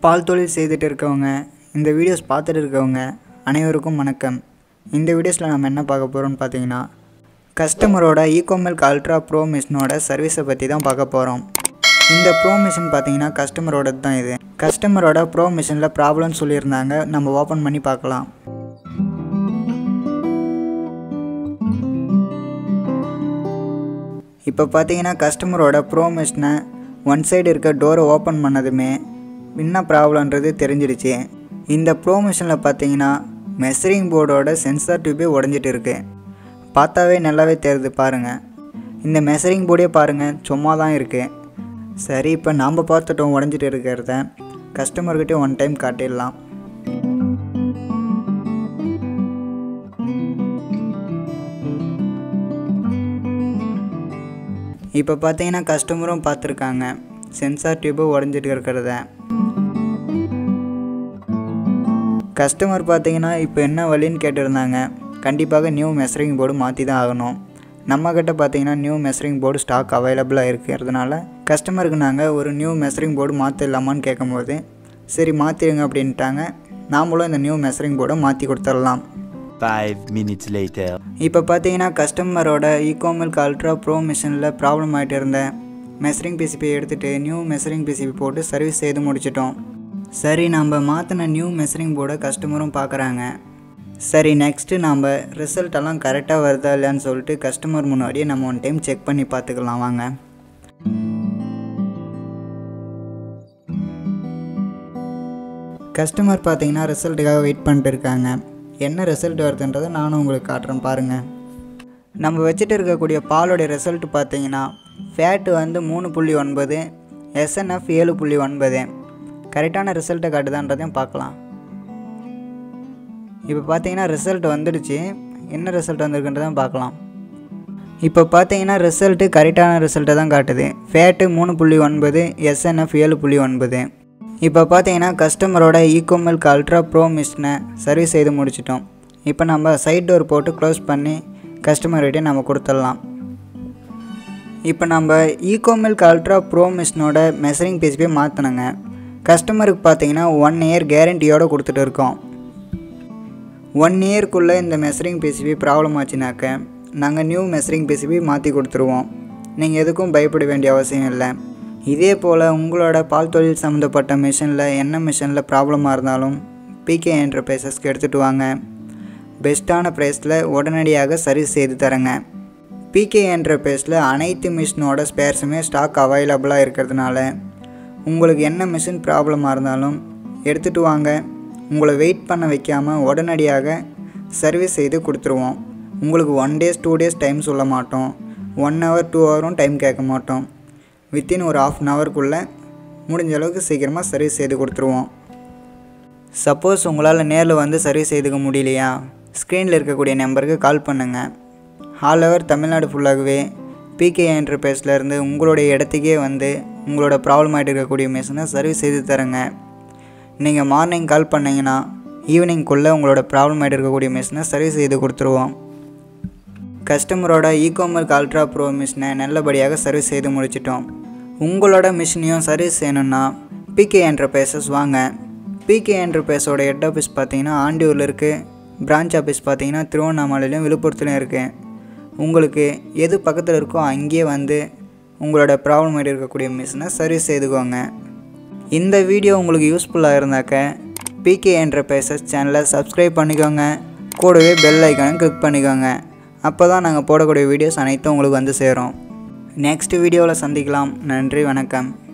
பால் தொழில் செய்துட்டு இருக்கவங்க இந்த வீடியோஸ் பார்த்துட்டு இருக்கவங்க அனைவருக்கும் வணக்கம் இந்த வீடியோஸில் நம்ம என்ன பார்க்க போகிறோம்னு பார்த்தீங்கன்னா கஸ்டமரோட ஈகோமெல்க் அல்ட்ரா ப்ரோ மிஷினோட சர்வீஸை பற்றி தான் பார்க்க போகிறோம் இந்த ப்ரோ மிஷின் பார்த்தீங்கன்னா கஸ்டமரோட தான் இது கஸ்டமரோட ப்ரோ மிஷினில் ப்ராப்ளம் சொல்லியிருந்தாங்க நம்ம ஓப்பன் பண்ணி பார்க்கலாம் இப்போ பார்த்தீங்கன்னா கஸ்டமரோட ப்ரோ மிஷினை ஒன் சைடு இருக்க டோரை ஓப்பன் பண்ணதுமே என்ன ப்ராப்ளம்ன்றது தெரிஞ்சிடுச்சு இந்த ப்ரோ மிஷினில் பார்த்தீங்கன்னா மெஷரிங் போர்டோட சென்சார் டியூபே உடஞ்சிட்டு இருக்கு பார்த்தாவே நல்லாவே தெரியுது பாருங்கள் இந்த மெஷரிங் போர்டே பாருங்கள் சும்மா தான் இருக்குது சரி இப்போ நாம் பார்த்துட்டோம் உடஞ்சிட்டு இருக்கிறத கஸ்டமர்கிட்டே ஒன் டைம் காட்டிடலாம் இப்போ பார்த்தீங்கன்னா கஸ்டமரும் பார்த்துருக்காங்க சென்சார் டியூபு உடஞ்சிட்டு இருக்கிறத கஸ்டமர் பார்த்தீங்கன்னா இப்போ என்ன வழின்னு கேட்டிருந்தாங்க கண்டிப்பாக நியூ மெஷரிங் போர்டு மாற்றி தான் ஆகணும் நம்மக்கிட்ட பார்த்தீங்கன்னா நியூ மெஷரிங் போர்டு ஸ்டாக் அவைலபிளாக இருக்கிறதுனால கஸ்டமருக்கு நாங்கள் ஒரு நியூ மெஷரிங் போர்டு மாற்றிடலாமான்னு கேட்கும்போது சரி மாற்றிடுங்க அப்படின்ட்டாங்க நாமளும் இந்த நியூ மெஷரிங் போர்டை மாற்றி கொடுத்துடலாம் Five minutes later. இப்போ பார்த்தீங்கன்னா கஸ்டமரோட ஈகோமில்க் அல்ட்ரா ப்ரோ மிஷினில் ப்ராப்ளம் ஆகிட்டு இருந்த மெஷரிங் பிசிபி எடுத்துகிட்டு நியூ மெஷரிங் பிசிபி போட்டு சர்வீஸ் செய்து முடிச்சிட்டோம் சரி நம்ம மாற்றின நியூ மெஷரிங் போர்டை கஸ்டமரும் பார்க்குறாங்க சரி நெக்ஸ்ட்டு நம்ம ரிசல்ட் எல்லாம் கரெக்டாக வருதா இல்லையான்னு சொல்லிட்டு கஸ்டமர் முன்னாடியே நம்ம ஒன் டைம் செக் பண்ணி பார்த்துக்கலாம் வாங்க கஸ்டமர் பார்த்தீங்கன்னா ரிசல்ட்டுக்காக வெயிட் பண்ணிட்டு இருக்காங்க என்ன ரிசல்ட் வருதுன்றதை நானும் உங்களுக்கு காட்டுறேன் பாருங்கள் நம்ம வச்சுட்டு இருக்கக்கூடிய பாலோடைய ரிசல்ட் பார்த்தீங்கன்னா ஃபேட்டு வந்து மூணு புள்ளி ஒன்பது எஸ்என்எஃப் ஏழு புள்ளி ஒன்பது கரெக்டான ரிசல்ட்டை காட்டுதான்றதையும் பார்க்கலாம் இப்போ பார்த்தீங்கன்னா ரிசல்ட் வந்துடுச்சு என்ன ரிசல்ட் வந்திருக்குன்றதையும் பார்க்கலாம் இப்போ பார்த்தீங்கன்னா ரிசல்ட்டு கரெக்டான ரிசல்ட்டை தான் காட்டுது ஃபேட்டு மூணு புள்ளி ஒன்பது எஸ்என்எஃப் ஏழு புள்ளி ஒன்பது இப்போ பார்த்தீங்கன்னா கஸ்டமரோட ஈகோமெல்க் அல்ட்ரா ப்ரோ மிஷினை சர்வீஸ் செய்து முடிச்சிட்டோம் இப்போ நம்ம சைட் டோர் போட்டு க்ளோஸ் பண்ணி கஸ்டமர்கிட்டே நம்ம கொடுத்துடலாம் இப்போ நம்ம ஈகோமெல்க் அல்ட்ரா ப்ரோ மிஷினோட மெஷரிங் பிசிபி மாற்றினோங்க கஸ்டமருக்கு பார்த்தீங்கன்னா ஒன் இயர் கேரண்டியோடு கொடுத்துட்டு இருக்கோம் ஒன் இயர்க்குள்ளே இந்த மெஷரிங் பிசிபி ப்ராப்ளம் ஆச்சுனாக்க நாங்கள் நியூ மெஷரிங் பிசிபி மாற்றி கொடுத்துருவோம் நீங்கள் எதுக்கும் பயப்பட வேண்டிய அவசியம் இல்லை இதே போல் உங்களோட பால் தொழில் சம்மந்தப்பட்ட மிஷினில் என்ன மிஷினில் ப்ராப்ளமாக இருந்தாலும் பிகே என்டர்பிரைசஸ்க்கு எடுத்துகிட்டு வாங்க பெஸ்ட்டான ப்ரைஸில் உடனடியாக சர்வீஸ் செய்து தரேங்க பிகே என்டர்பிரைஸில் அனைத்து மிஷினோட ஸ்பேர்ஸுமே ஸ்டாக் அவைலபிளாக இருக்கிறதுனால உங்களுக்கு என்ன மிஷின் ப்ராப்ளமாக இருந்தாலும் எடுத்துகிட்டு வாங்க உங்களை வெயிட் பண்ண வைக்காமல் உடனடியாக சர்வீஸ் செய்து கொடுத்துருவோம் உங்களுக்கு one days two days time சொல்ல மாட்டோம் ஒன் ஹவர் டூ ஹவரும் டைம் கேட்க மாட்டோம் வித்தின் ஒரு ஆஃப் அன் ஹவருக்குள்ளே முடிஞ்ச அளவுக்கு சீக்கிரமாக சர்வீஸ் செய்து கொடுத்துருவோம் சப்போஸ் உங்களால் நேரில் வந்து சர்வீஸ் செய்துக்க முடியலையா ஸ்க்ரீனில் இருக்கக்கூடிய நம்பருக்கு கால் பண்ணுங்கள் ஆல் ஓவர் தமிழ்நாடு ஃபுல்லாகவே பிகே என்டர்பிரைஸ்லேருந்து உங்களுடைய இடத்துக்கே வந்து உங்களோட ப்ராப்ளம் ஆகிட்டு இருக்கக்கூடிய மிஷினை சர்வீஸ் செய்து தரேங்க நீங்கள் மார்னிங் கால் பண்ணிங்கன்னா ஈவினிங்குள்ளே உங்களோட ப்ராப்ளம் ஆகிட்டு இருக்கக்கூடிய மிஷினை சர்வீஸ் செய்து கொடுத்துருவோம் கஸ்டமரோட ஈகோமர்க் அல்ட்ரா ப்ரோ மிஷினை நல்லபடியாக சர்வீஸ் செய்து முடிச்சிட்டோம் உங்களோட மிஷினையும் சர்வீஸ் செய்யணுன்னா பிகே என்டர்பிரைசஸ் வாங்க பிகே என்டர்பிரைஸோட ஹெட் ஆஃபீஸ் பார்த்தீங்கன்னா ஆண்டியூரில் இருக்குது பிரான்ச் ஆஃபீஸ் பார்த்தீங்கன்னா திருவண்ணாமலையிலையும் விழுப்புரத்துலையும் இருக்குது உங்களுக்கு எது பக்கத்தில் இருக்கோ அங்கேயே வந்து உங்களோட ப்ராப்ளம் ஆகிட்டு இருக்கக்கூடிய மிஷினை சர்வீஸ் செய்துக்கோங்க இந்த வீடியோ உங்களுக்கு யூஸ்ஃபுல்லாக இருந்தாக்க பிகே என்டர்பிரைசஸ் சேனலை சப்ஸ்கிரைப் பண்ணிக்கோங்க கூடவே பெல் ஐக்கானும் கிளிக் பண்ணிக்கோங்க அப்போ தான் நாங்கள் போடக்கூடிய வீடியோஸ் அனைத்தும் உங்களுக்கு வந்து சேரும் நெக்ஸ்ட் வீடியோவில் சந்திக்கலாம் நன்றி வணக்கம்